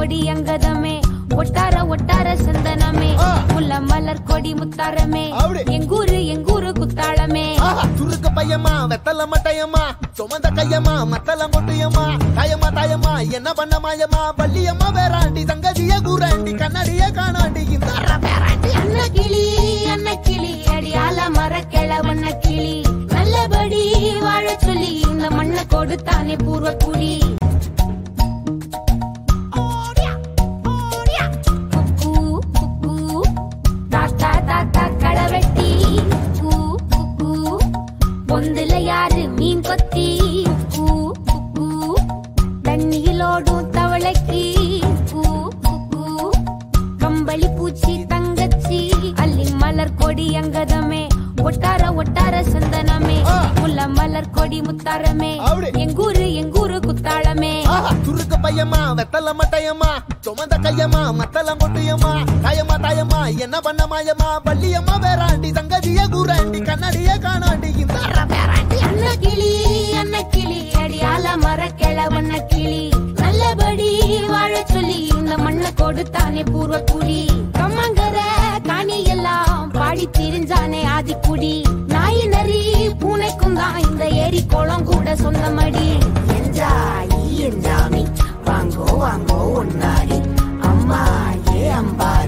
கொடி அங்கதமே ஒட்டார ஒட்டார சந்தனமே ஆ. முல்ல மலர் கொடி முத்தாரமே அப்படி. எங்கூரு எங்கூரு குத்தாளமே ஆஹா, சுருக்கு பையமா வெத்தல மட்டையம்மா சுமந்த கையம்மா மத்தல மொட்டையம்மா தாயம்மா தாயம்மா என்ன பண்ண மாயம்மா பள்ளியம்மா வேறாண்டி சங்கதிய கூறாண்டி கண்ணடிய காணாண்டி இந்த அற வேறாண்டி அண்ண கிளி அண்ண கிளி அடியால மர கிழவண்ண கிளி நல்லபடி வாழ சொல்லி இந்த மண்ணை கொடுத்தானே பூர்வ குடி குக்கு, குக்கு, தாத்தா தாத்தா கடவெட்டி குக்கு, குக்கு, பொந்துல யாரு மீன் கொத்தி குக்கு, குக்கு, தண்ணியிலோடும் தவளைக்கு குக்கு, குக்கு, கம்பளி பூச்சி தங்கச்சி அள்ளி மலர் கொடி அங்கதமே ஒட்டார ஒட்டார சந்தனமே ஆ. முல்ல மலர் கொடி முத்தாரமே அப்படி. எங்கூரு எங்கூரு குத்தாளமே ஆஹா, சுருக்கு பையம்மா வெத்தல மட்டையம்மா சுமந்த கையம்மா மத்தல மொட்டையம்மா தாயம்மா தாயம்மா என்ன பண்ண மாயம்மா பள்ளியம்மா வேறாண்டி சங்கதிய கூறாண்டி கண்ணடிய காணாண்டி இந்த அற வேறாண்டி அண்ண கிளி அண்ண கிளி அடியால மர கிழவண்ண கிளி நல்லபடி வாழ சொல்லி இந்த மண்ணை கொடுத்தானே பூர்வ குடி கம்மங்கர காணி எல்லாம் பாடி திரிஞ்சானே ஆதிக்குடி நாய் நரி பூனைக்கும் தான் இந்த ஏரி குளம் கூட சொந்தமடி என்ஜாய் என்ஜாமி வாங்கோ வாங்கோ ஒன்னாரி அம்மா ஏ அம்பா